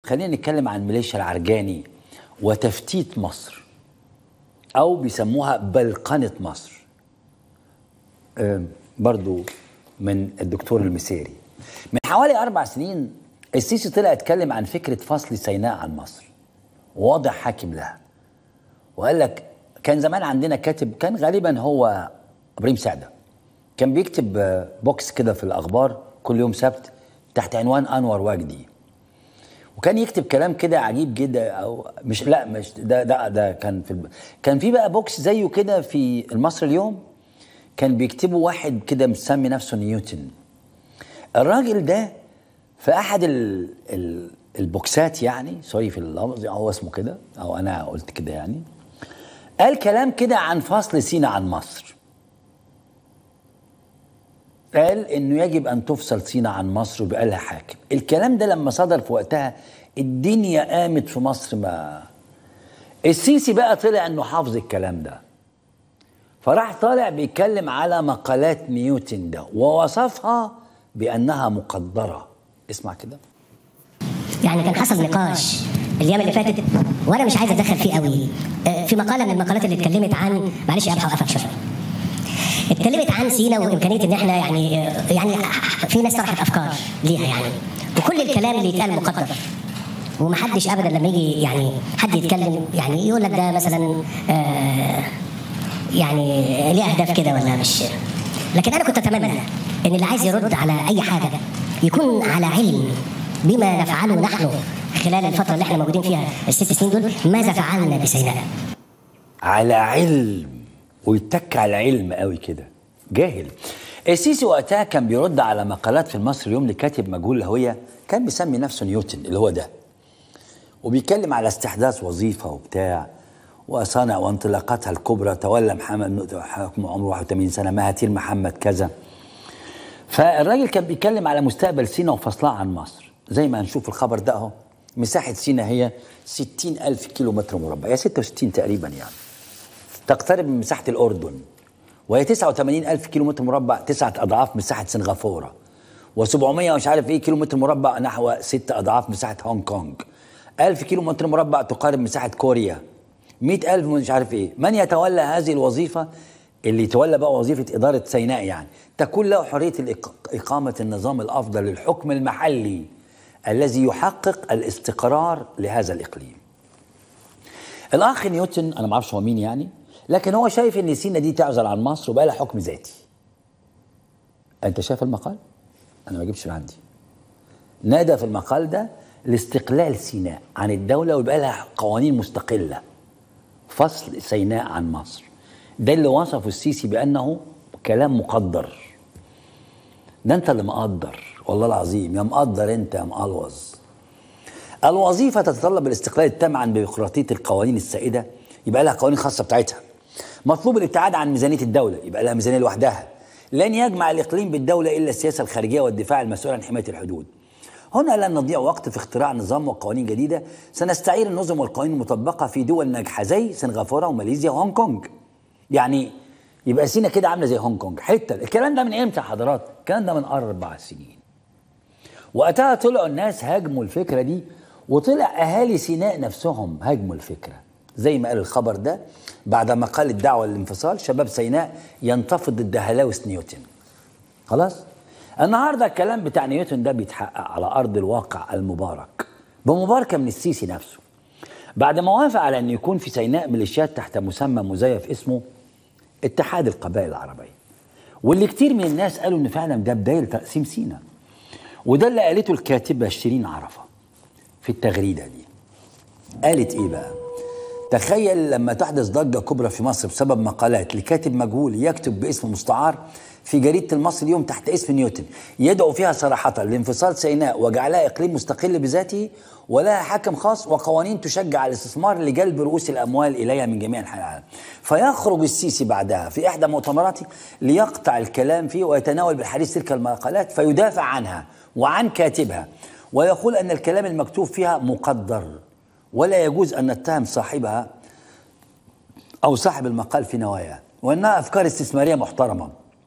خلينا نتكلم عن ميليشيا العرجاني وتفتيت مصر او بيسموها بلقنه مصر آه، برضو من الدكتور المسيري من حوالي اربع سنين السيسي طلع اتكلم عن فكره فصل سيناء عن مصر ووضع حاكم لها وقال لك كان زمان عندنا كاتب كان غالبا هو ابراهيم سعده كان بيكتب آه، بوكس كده في الاخبار كل يوم سبت تحت عنوان انور وجدي وكان يكتب كلام كده عجيب جدا او مش لا مش ده ده ده كان في الب... كان في بقى بوكس زيه كده في المصري اليوم كان بيكتبه واحد كده مسمي نفسه نيوتن الراجل ده في احد ال... ال... البوكسات يعني سوري في اللفظ هو اسمه كده او انا قلت كده يعني قال كلام كده عن فصل سينا عن مصر قال انه يجب ان تفصل سينا عن مصر ويبقى لها حاكم الكلام ده لما صدر في وقتها الدنيا قامت في مصر ما السيسي بقى طلع انه حافظ الكلام ده فراح طالع بيتكلم على مقالات نيوتن ده ووصفها بانها مقدره اسمع كده يعني كان حصل نقاش الايام اللي فاتت وانا مش عايز اتدخل فيه قوي آه، في مقاله من المقالات اللي اتكلمت عن معلش يا ابحث اوقفك شويه اتكلمت عن سينا وامكانيه ان احنا يعني آه، يعني في ناس طرحت افكار ليها يعني وكل الكلام اللي يتقال مقدر ومحدش ابدا لما يجي يعني حد يتكلم يعني يقول لك ده مثلا آه يعني ليه اهداف كده ولا مش لكن انا كنت اتمنى ان اللي عايز يرد على اي حاجه يكون على علم بما نفعله نحن خلال الفتره اللي احنا موجودين فيها الست سنين دول ماذا فعلنا بسيناء على علم ويتك على علم قوي كده جاهل السيسي وقتها كان بيرد على مقالات في المصري اليوم لكاتب مجهول الهويه كان بيسمي نفسه نيوتن اللي هو ده وبيتكلم على استحداث وظيفه وبتاع وصنع وانطلاقاتها الكبرى تولى محمد حكم عمره 81 سنه مهاتير محمد كذا فالراجل كان بيتكلم على مستقبل سينا وفصلها عن مصر زي ما هنشوف الخبر ده اهو مساحة سينا هي 60 ألف كيلو متر مربع هي 66 تقريبا يعني تقترب من مساحة الأردن وهي 89 ألف كيلو متر مربع تسعة أضعاف مساحة سنغافورة و700 مش عارف إيه كيلو متر مربع نحو ست أضعاف مساحة هونج كونج 1000 كيلو متر مربع تقارب مساحة كوريا 100 ألف مش عارف إيه من يتولى هذه الوظيفة اللي يتولى بقى وظيفة إدارة سيناء يعني تكون له حرية الإق- إقامة النظام الأفضل للحكم المحلي الذي يحقق الاستقرار لهذا الإقليم الأخ نيوتن أنا ما أعرفش هو مين يعني لكن هو شايف إن سينا دي تعزل عن مصر وبقى لها حكم ذاتي أنت شايف المقال؟ أنا ما جبتش من عندي نادى في المقال ده لاستقلال سيناء عن الدولة ويبقى لها قوانين مستقلة فصل سيناء عن مصر ده اللي وصفه السيسي بأنه كلام مقدر ده انت اللي مقدر والله العظيم يا مقدر انت يا مقلوظ الوظيفة تتطلب الاستقلال التام عن بيروقراطية القوانين السائدة يبقى لها قوانين خاصة بتاعتها مطلوب الابتعاد عن ميزانية الدولة يبقى لها ميزانية لوحدها لن يجمع الإقليم بالدولة إلا السياسة الخارجية والدفاع المسؤول عن حماية الحدود هنا لن نضيع وقت في اختراع نظام وقوانين جديدة سنستعير النظم والقوانين المطبقة في دول ناجحة زي سنغافورة وماليزيا وهونج كونج يعني يبقى سينا كده عاملة زي هونج كونج حتة الكلام ده من امتى يا حضرات الكلام ده من أربع سنين وقتها طلعوا الناس هاجموا الفكرة دي وطلع أهالي سيناء نفسهم هاجموا الفكرة زي ما قال الخبر ده بعد ما قال الدعوة للانفصال شباب سيناء ينتفض ضد هلاوس نيوتن خلاص النهارده الكلام بتاع نيوتن ده بيتحقق على ارض الواقع المبارك بمباركه من السيسي نفسه بعد ما وافق على ان يكون في سيناء ميليشيات تحت مسمى مزيف اسمه اتحاد القبائل العربيه واللي كتير من الناس قالوا ان فعلا ده بدايه تقسيم سيناء وده اللي قالته الكاتبه شيرين عرفه في التغريده دي قالت ايه بقى تخيل لما تحدث ضجة كبرى في مصر بسبب مقالات لكاتب مجهول يكتب باسم مستعار في جريدة المصري اليوم تحت اسم نيوتن يدعو فيها صراحة لانفصال سيناء وجعلها إقليم مستقل بذاته ولها حكم خاص وقوانين تشجع الاستثمار لجلب رؤوس الأموال إليها من جميع أنحاء العالم فيخرج السيسي بعدها في إحدى مؤتمراته ليقطع الكلام فيه ويتناول بالحديث تلك المقالات فيدافع عنها وعن كاتبها ويقول أن الكلام المكتوب فيها مقدر ولا يجوز أن نتهم صاحبها أو صاحب المقال في نواياه وأنها أفكار استثمارية محترمة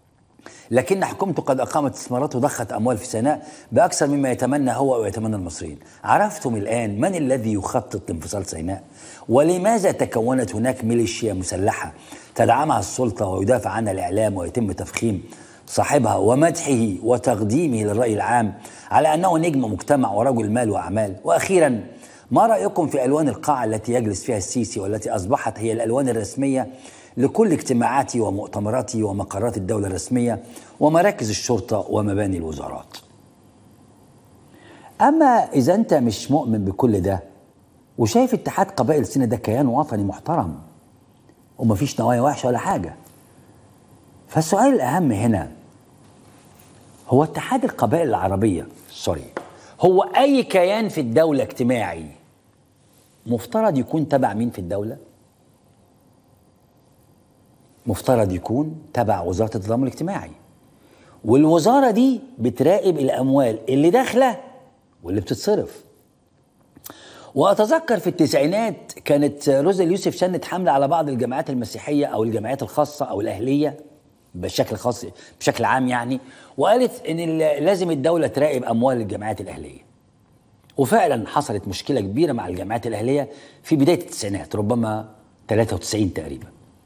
لكن حكومته قد أقامت استثمارات وضخت أموال في سيناء بأكثر مما يتمنى هو أو يتمنى المصريين عرفتم الآن من الذي يخطط لانفصال سيناء ولماذا تكونت هناك ميليشيا مسلحة تدعمها السلطة ويدافع عنها الإعلام ويتم تفخيم صاحبها ومدحه وتقديمه للرأي العام على أنه نجم مجتمع ورجل مال وأعمال وأخيرا ما رأيكم في ألوان القاعة التي يجلس فيها السيسي والتي أصبحت هي الألوان الرسمية لكل اجتماعات ومؤتمرات ومقرات الدولة الرسمية ومراكز الشرطة ومباني الوزارات أما إذا أنت مش مؤمن بكل ده وشايف اتحاد قبائل سينا ده كيان وطني محترم ومفيش نوايا وحشة ولا حاجة فالسؤال الأهم هنا هو اتحاد القبائل العربية سوري هو أي كيان في الدولة اجتماعي مفترض يكون تبع مين في الدولة؟ مفترض يكون تبع وزارة التضامن الاجتماعي والوزارة دي بتراقب الأموال اللي داخلة واللي بتتصرف وأتذكر في التسعينات كانت روزا اليوسف شنت حملة على بعض الجامعات المسيحية أو الجامعات الخاصة أو الأهلية بشكل خاص بشكل عام يعني وقالت ان لازم الدوله تراقب اموال الجامعات الاهليه وفعلا حصلت مشكله كبيره مع الجامعات الاهليه في بدايه التسعينات ربما 93 تقريبا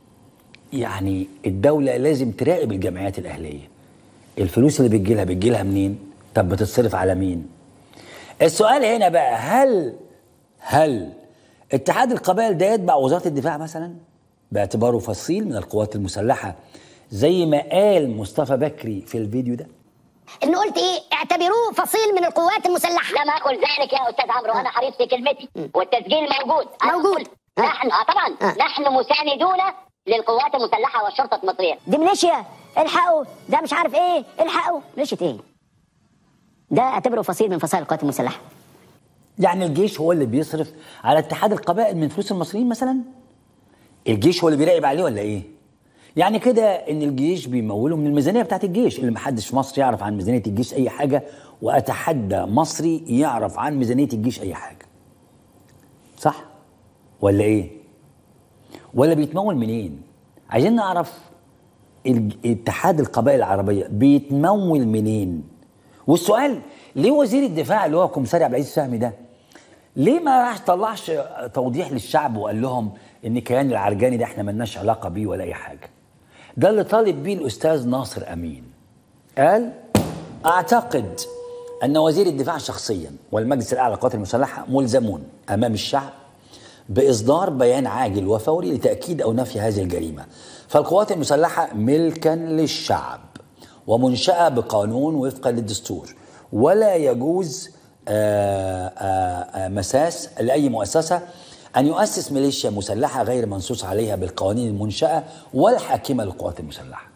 يعني الدوله لازم تراقب الجامعات الاهليه الفلوس اللي بتجيلها بتجيلها منين طب بتتصرف على مين السؤال هنا بقى هل هل اتحاد القبائل ده يتبع وزاره الدفاع مثلا باعتباره فصيل من القوات المسلحه زي ما قال مصطفى بكري في الفيديو ده ان قلت ايه اعتبروه فصيل من القوات المسلحه لم اقل ذلك يا استاذ عمرو انا حريص في كلمتي والتسجيل موجود أنا موجود. قلت نحن اه طبعا آه. نحن مساندون للقوات المسلحه والشرطه المصريه دي ميليشيا الحقوا ده مش عارف ايه الحقوا ميليشيا ايه ده اعتبره فصيل من فصائل القوات المسلحه يعني الجيش هو اللي بيصرف على اتحاد القبائل من فلوس المصريين مثلا الجيش هو اللي بيراقب عليه ولا ايه يعني كده ان الجيش بيموله من الميزانيه بتاعت الجيش اللي محدش في مصر يعرف عن ميزانيه الجيش اي حاجه واتحدى مصري يعرف عن ميزانيه الجيش اي حاجه صح ولا ايه ولا بيتمول منين عايزين نعرف الج- اتحاد القبائل العربيه بيتمول منين والسؤال ليه وزير الدفاع اللي هو كومساري عبد العزيز فهمي ده ليه ما راح طلعش توضيح للشعب وقال لهم ان كيان العرجاني ده احنا ملناش علاقه بيه ولا اي حاجه ده اللي طالب بيه الاستاذ ناصر امين قال اعتقد ان وزير الدفاع شخصيا والمجلس الاعلى للقوات المسلحه ملزمون امام الشعب باصدار بيان عاجل وفوري لتاكيد او نفي هذه الجريمه فالقوات المسلحه ملكا للشعب ومنشاه بقانون وفقا للدستور ولا يجوز آه، آه، آه، مساس لاي مؤسسه ان يؤسس ميليشيا مسلحه غير منصوص عليها بالقوانين المنشاه والحاكمه للقوات المسلحه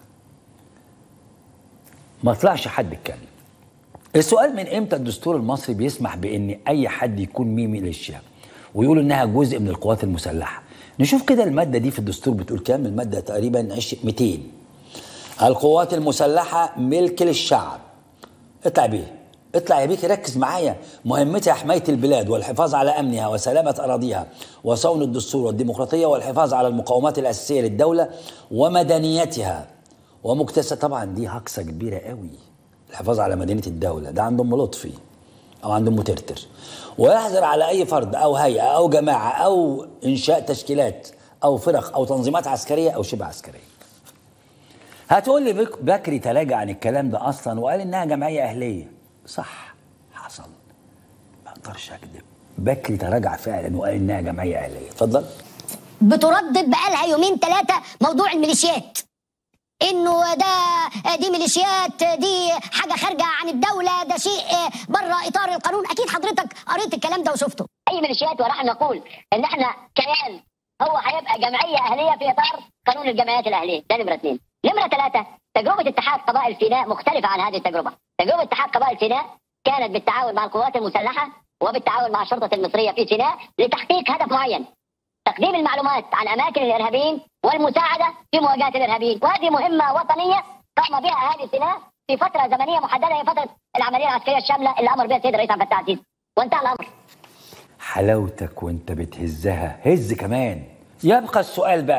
ما طلعش حد يتكلم السؤال من امتى الدستور المصري بيسمح بان اي حد يكون ميه ميليشيا ويقول انها جزء من القوات المسلحه نشوف كده الماده دي في الدستور بتقول كام الماده تقريبا 20 200 القوات المسلحه ملك للشعب اطلع بيه اطلع يا بيك ركز معايا مهمتها حمايه البلاد والحفاظ على امنها وسلامه اراضيها وصون الدستور والديمقراطيه والحفاظ على المقومات الاساسيه للدوله ومدنيتها ومكتسب طبعا دي هقصه كبيره قوي الحفاظ على مدينه الدوله ده عند ام لطفي او عند ام ترتر ويحظر على اي فرد او هيئه او جماعه او انشاء تشكيلات او فرق او تنظيمات عسكريه او شبه عسكريه هتقول لي بك بكري تراجع عن الكلام ده اصلا وقال انها جمعيه اهليه صح حصل ما اقدرش اكذب بكري تراجع فعلا وقال انها جمعيه اهليه اتفضل بتردد بقالها يومين ثلاثه موضوع الميليشيات انه ده دي ميليشيات دي حاجه خارجه عن الدوله ده شيء بره اطار القانون اكيد حضرتك قريت الكلام ده وشفته اي ميليشيات ونحن نقول ان احنا كيان هو هيبقى جمعيه اهليه في اطار قانون الجمعيات الاهليه ده نمره اثنين نمره ثلاثه تجربه اتحاد قبائل سيناء مختلفه عن هذه التجربه تجربه اتحاد قبائل سيناء كانت بالتعاون مع القوات المسلحه وبالتعاون مع الشرطه المصريه في سيناء لتحقيق هدف معين تقديم المعلومات عن اماكن الارهابيين والمساعده في مواجهه الارهابيين وهذه مهمه وطنيه قام بها اهالي سيناء في فتره زمنيه محدده هي فتره العمليه العسكريه الشامله اللي امر بها السيد الرئيس عبد الفتاح السيسي وانتهى الامر حلاوتك وانت بتهزها هز كمان يبقى السؤال بقى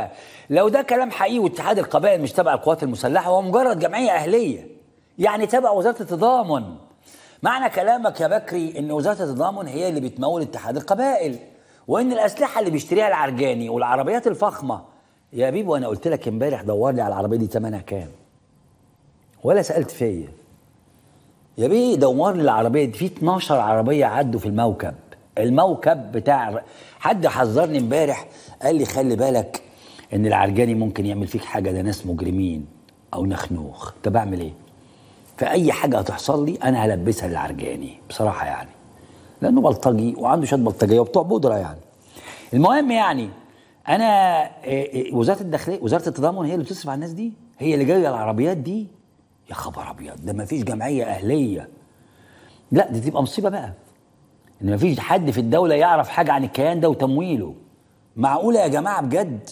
لو ده كلام حقيقي واتحاد القبائل مش تبع القوات المسلحه هو مجرد جمعيه اهليه يعني تبع وزاره التضامن معنى كلامك يا بكري ان وزاره التضامن هي اللي بتمول اتحاد القبائل وان الاسلحه اللي بيشتريها العرجاني والعربيات الفخمه يا بيبو انا قلت لك امبارح دور لي على العربيه دي ثمنها كام ولا سالت فيا يا بيه دور لي العربيه دي في 12 عربيه عدوا في الموكب الموكب بتاع حد حذرني امبارح قال لي خلي بالك ان العرجاني ممكن يعمل فيك حاجه ده ناس مجرمين او نخنوخ طب اعمل ايه فاي حاجه هتحصل لي انا هلبسها للعرجاني بصراحه يعني لانه بلطجي وعنده شويه بلطجيه وبتوع بودره يعني المهم يعني انا إيه إيه وزاره الداخليه وزاره التضامن هي اللي بتصرف على الناس دي هي اللي جايه العربيات دي يا خبر ابيض ده ما فيش جمعيه اهليه لا دي تبقى مصيبه بقى ان ما فيش حد في الدوله يعرف حاجه عن الكيان ده وتمويله معقوله يا جماعه بجد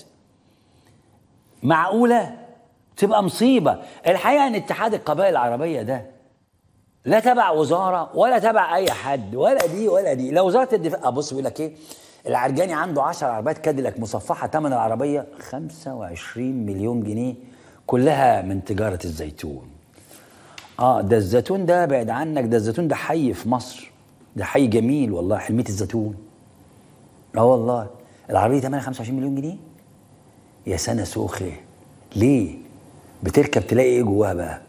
معقوله تبقى مصيبه الحقيقه ان اتحاد القبائل العربيه ده لا تبع وزاره ولا تبع اي حد ولا دي ولا دي لو وزاره الدفاع ابص بيقول لك ايه العرجاني عنده 10 عربيات كاديلاك مصفحه ثمن العربيه 25 مليون جنيه كلها من تجاره الزيتون اه ده الزيتون ده بعد عنك ده الزيتون ده حي في مصر ده حي جميل والله حلميه الزيتون اه والله العربيه ثمنها 25 مليون جنيه يا سنه سوخه ليه بتركب تلاقي ايه جواها بقى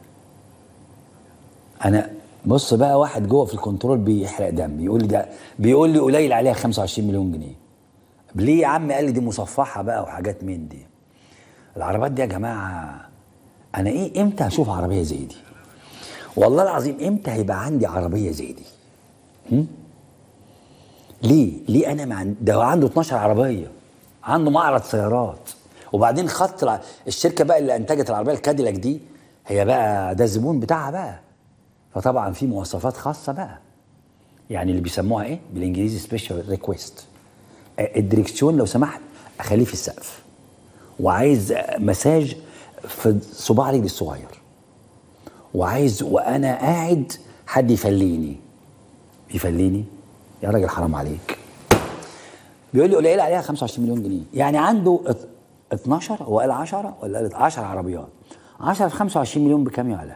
انا بص بقى واحد جوه في الكنترول بيحرق دم بيقول لي ده بيقول لي قليل عليها 25 مليون جنيه ليه يا عم قال لي دي مصفحه بقى وحاجات من دي العربيات دي يا جماعه انا ايه امتى هشوف عربيه زي دي والله العظيم امتى هيبقى عندي عربيه زي دي هم؟ ليه ليه انا مع ده عنده 12 عربيه عنده معرض سيارات وبعدين خط الع- الشركه بقى اللي انتجت العربيه الكاديلاك دي هي بقى ده الزبون بتاعها بقى فطبعا في مواصفات خاصه بقى يعني اللي بيسموها ايه بالانجليزي سبيشال ريكويست الدريكسيون لو سمحت اخليه في السقف وعايز مساج في صباع رجلي الصغير وعايز وانا قاعد حد يفليني يفليني يا راجل حرام عليك بيقول لي قليل عليها 25 مليون جنيه يعني عنده ات- 12 هو قال 10 ولا قال 10 عربيات 10 في 25 مليون بكام يعلى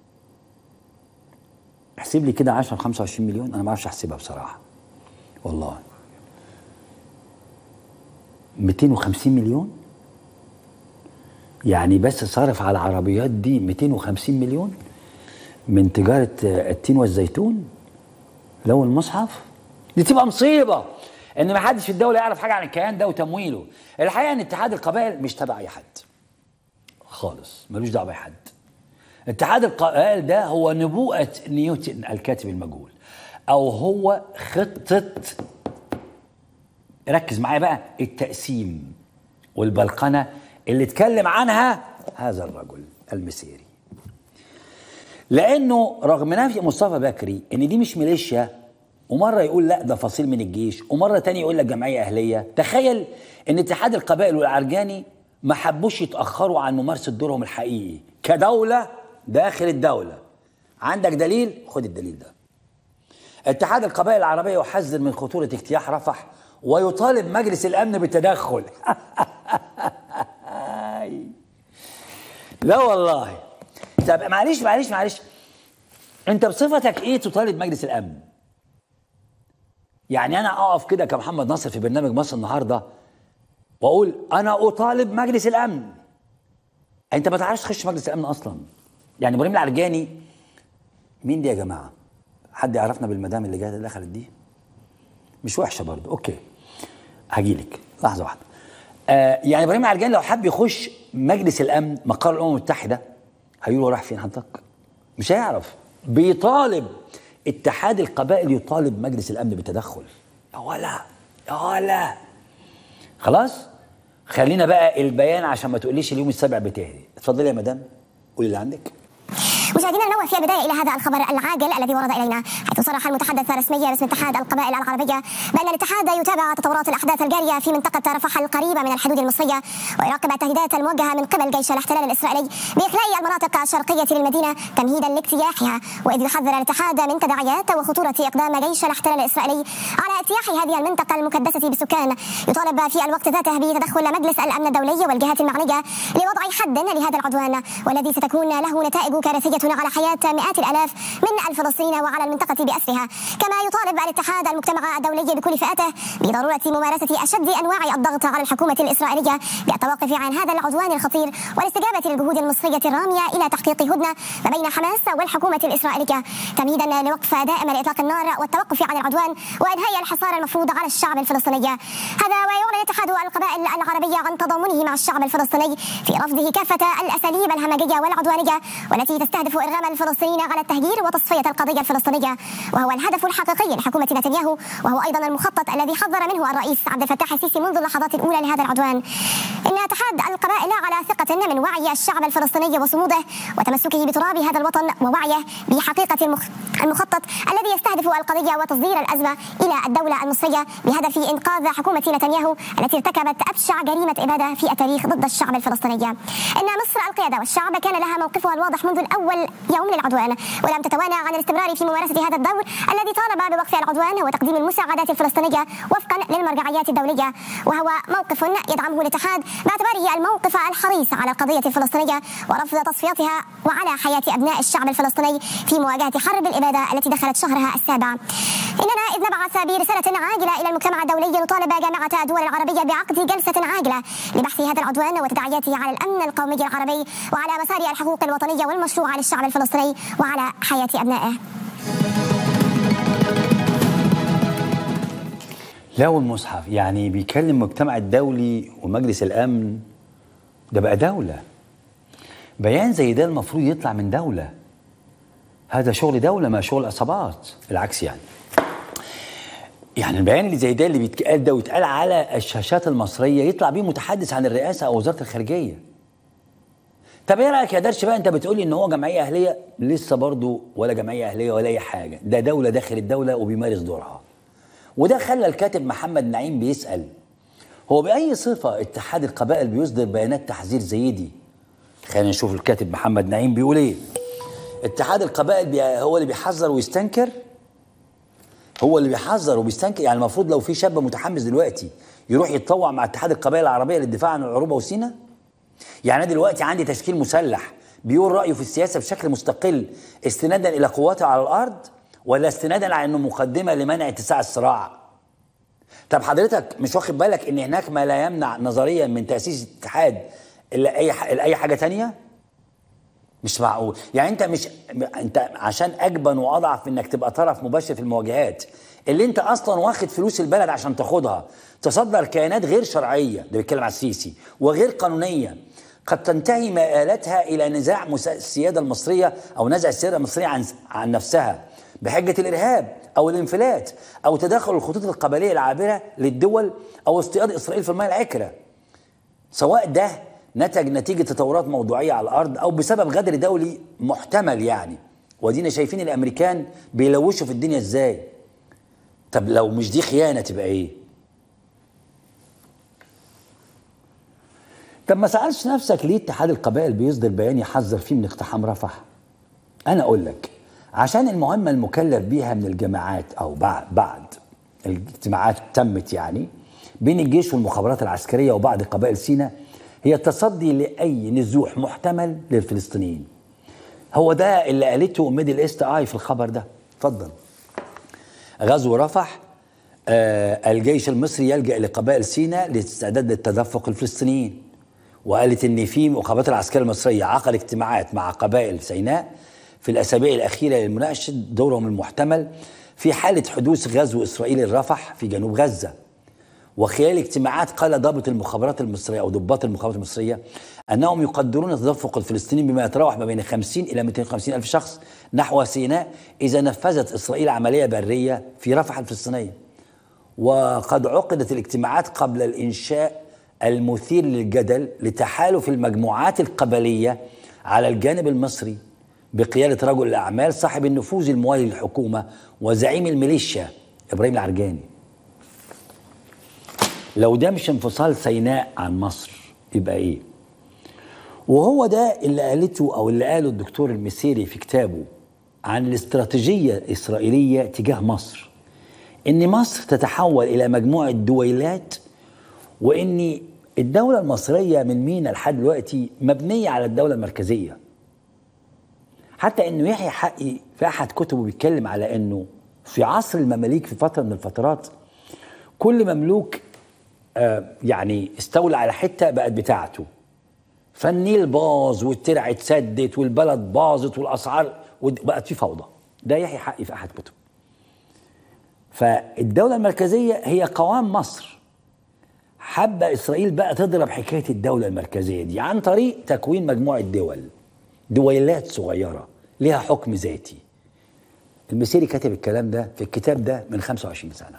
احسب لي كده 10 في 25 مليون انا ما اعرفش احسبها بصراحه والله 250 مليون يعني بس صارف على العربيات دي 250 مليون من تجارة آه، التين والزيتون لو المصحف دي تبقى مصيبة ان ما حدش في الدولة يعرف حاجة عن الكيان ده وتمويله الحقيقة ان اتحاد القبائل مش تبع اي حد خالص ملوش دعوة باي حد اتحاد القبائل ده هو نبوءة نيوتن الكاتب المجهول او هو خطة ركز معايا بقى التقسيم والبلقنة اللي اتكلم عنها هذا الرجل المسيري لانه رغم نفي مصطفى بكري ان دي مش ميليشيا ومره يقول لا ده فصيل من الجيش ومره تاني يقول لك جمعيه اهليه تخيل ان اتحاد القبائل والعرجاني ما حبوش يتاخروا عن ممارسه دورهم الحقيقي كدوله داخل الدوله عندك دليل خد الدليل ده اتحاد القبائل العربيه يحذر من خطوره اجتياح رفح ويطالب مجلس الامن بالتدخل لا والله طب معلش معلش معلش انت بصفتك ايه تطالب مجلس الامن يعني انا اقف كده كمحمد ناصر في برنامج مصر النهارده واقول انا اطالب مجلس الامن انت ما تعرفش تخش مجلس الامن اصلا يعني ابراهيم العرجاني مين دي يا جماعه حد يعرفنا بالمدام اللي جايه دخلت دي مش وحشه برضو اوكي هجيلك لحظه واحده آه يعني ابراهيم العرجاني لو حب يخش مجلس الامن مقر الامم المتحده هيقولوا راح فين حضرتك مش هيعرف بيطالب اتحاد القبائل يطالب مجلس الامن بالتدخل يا ولا يا ولا خلاص خلينا بقى البيان عشان ما تقوليش اليوم السابع بتهدي اتفضلي يا مدام قولي اللي عندك مشاهدينا ننوه في البدايه الى هذا الخبر العاجل الذي ورد الينا حيث صرح المتحدث الرسمي باسم اتحاد القبائل العربيه بان الاتحاد يتابع تطورات الاحداث الجاريه في منطقه رفح القريبه من الحدود المصريه ويراقب التهديدات الموجهه من قبل جيش الاحتلال الاسرائيلي باخلاء المناطق الشرقيه للمدينه تمهيدا لاجتياحها واذ يحذر الاتحاد من تداعيات وخطوره اقدام جيش الاحتلال الاسرائيلي على اجتياح هذه المنطقه المكدسه بالسكان يطالب في الوقت ذاته بتدخل مجلس الامن الدولي والجهات المعنيه لوضع حد لهذا العدوان والذي ستكون له نتائج كارثيه على حياه مئات الالاف من الفلسطينيين وعلى المنطقه باسرها كما يطالب الاتحاد المجتمع الدولي بكل فئاته بضروره ممارسه اشد انواع الضغط على الحكومه الاسرائيليه بالتوقف عن هذا العدوان الخطير والاستجابه للجهود المصريه الراميه الى تحقيق هدنه ما بين حماس والحكومه الاسرائيليه تمهيدا لوقف دائم لاطلاق النار والتوقف عن العدوان وانهاء الحصار المفروض على الشعب الفلسطيني هذا ويعلن اتحاد القبائل العربيه عن تضامنه مع الشعب الفلسطيني في رفضه كافه الاساليب الهمجيه والعدوانيه والتي تستهدف ارغام الفلسطينيين على التهجير وتصفيه القضيه الفلسطينيه وهو الهدف الحقيقي لحكومه نتنياهو وهو ايضا المخطط الذي حذر منه الرئيس عبد الفتاح السيسي منذ اللحظات الاولى لهذا العدوان ان اتحاد القبائل على ثقه من وعي الشعب الفلسطيني وصموده وتمسكه بتراب هذا الوطن ووعيه بحقيقه المخ... المخطط الذي يستهدف القضيه وتصدير الازمه الى الدوله المصريه بهدف انقاذ حكومه نتنياهو التي ارتكبت ابشع جريمه اباده في التاريخ ضد الشعب الفلسطيني ان مصر القياده والشعب كان لها موقفها الواضح منذ الاول يوم للعدوان ولم تتوانى عن الاستمرار في ممارسه هذا الدور الذي طالب بوقف العدوان وتقديم المساعدات الفلسطينيه وفقا للمرجعيات الدوليه وهو موقف يدعمه الاتحاد باعتباره الموقف الحريص على القضيه الفلسطينيه ورفض تصفيتها وعلى حياه ابناء الشعب الفلسطيني في مواجهه حرب الاباده التي دخلت شهرها السابع. اننا اذ نبعث برساله عاجله الى المجتمع الدولي نطالب جامعه الدول العربيه بعقد جلسه عاجله لبحث هذا العدوان وتداعياته على الامن القومي العربي وعلى مسار الحقوق الوطنيه والمشروعه للشعب الفلسطيني وعلى حياه ابنائه. لا والمصحف يعني بيكلم المجتمع الدولي ومجلس الامن ده بقى دوله بيان زي ده المفروض يطلع من دوله هذا شغل دوله ما شغل عصابات العكس يعني يعني البيان اللي زي ده اللي بيتقال ده ويتقال على الشاشات المصريه يطلع بيه متحدث عن الرئاسه او وزاره الخارجيه طب ايه رايك يا درش بقى انت بتقولي ان هو جمعيه اهليه لسه برضه ولا جمعيه اهليه ولا اي حاجه ده دوله داخل الدوله وبيمارس دورها وده خلى الكاتب محمد نعيم بيسال هو باي صفه اتحاد القبائل بيصدر بيانات تحذير زي دي خلينا نشوف الكاتب محمد نعيم بيقول ايه اتحاد القبائل بي هو اللي بيحذر ويستنكر هو اللي بيحذر وبيستنكر يعني المفروض لو في شاب متحمس دلوقتي يروح يتطوع مع اتحاد القبائل العربيه للدفاع عن العروبه وسينا يعني انا دلوقتي عندي تشكيل مسلح بيقول رايه في السياسه بشكل مستقل استنادا الى قواته على الارض ولا استنادا على انه مقدمه لمنع اتساع الصراع طب حضرتك مش واخد بالك ان هناك ما لا يمنع نظريا من تاسيس اتحاد الا اي ح... اي حاجه تانية مش معقول يعني انت مش انت عشان اجبن واضعف انك تبقى طرف مباشر في المواجهات اللي انت اصلا واخد فلوس البلد عشان تاخدها تصدر كيانات غير شرعيه ده بيتكلم على السيسي وغير قانونيه قد تنتهي مآلاتها الى نزاع مس- السياده المصريه او نزع السياده المصريه عن عن نفسها بحجه الارهاب او الانفلات او تداخل الخطوط القبليه العابره للدول او اصطياد اسرائيل في المياه العكره سواء ده نتج نتيجة تطورات موضوعية على الأرض أو بسبب غدر دولي محتمل يعني ودينا شايفين الأمريكان بيلوشوا في الدنيا إزاي طب لو مش دي خيانة تبقى إيه طب ما سألش نفسك ليه اتحاد القبائل بيصدر بيان يحذر فيه من اقتحام رفح أنا أقول لك عشان المهمة المكلف بيها من الجماعات أو بعد بعد الاجتماعات تمت يعني بين الجيش والمخابرات العسكرية وبعض قبائل سيناء هي التصدي لأي نزوح محتمل للفلسطينيين هو ده اللي قالته ميدل ايست اي في الخبر ده اتفضل غزو رفح آه الجيش المصري يلجأ لقبائل سيناء لاستعداد للتدفق الفلسطينيين وقالت ان في مخابرات العسكريه المصريه عقد اجتماعات مع قبائل سيناء في الاسابيع الاخيره للمناقشه دورهم المحتمل في حاله حدوث غزو اسرائيلي لرفح في جنوب غزه وخلال اجتماعات قال ضابط المخابرات المصريه او ضباط المخابرات المصريه انهم يقدرون تدفق الفلسطينيين بما يتراوح ما بين 50 الى 250 الف شخص نحو سيناء اذا نفذت اسرائيل عمليه بريه في رفح الفلسطينيه. وقد عقدت الاجتماعات قبل الانشاء المثير للجدل لتحالف المجموعات القبليه على الجانب المصري بقيادة رجل الأعمال صاحب النفوذ الموالي للحكومة وزعيم الميليشيا إبراهيم العرجاني لو ده مش انفصال سيناء عن مصر يبقى إيه وهو ده اللي قالته أو اللي قاله الدكتور المسيري في كتابه عن الاستراتيجية الإسرائيلية تجاه مصر إن مصر تتحول إلى مجموعة دويلات وإن الدولة المصرية من مينا لحد دلوقتي مبنية على الدولة المركزية حتى انه يحيى حقي في احد كتبه بيتكلم على انه في عصر المماليك في فتره من الفترات كل مملوك آه يعني استولى على حته بقت بتاعته فالنيل باظ والترع اتسدت والبلد باظت والاسعار بقت في فوضى ده يحيى حقي في احد كتبه فالدوله المركزيه هي قوام مصر حابه اسرائيل بقى تضرب حكايه الدوله المركزيه دي عن طريق تكوين مجموعه دول دويلات صغيره لها حكم ذاتي المسيري كاتب الكلام ده في الكتاب ده من 25 سنه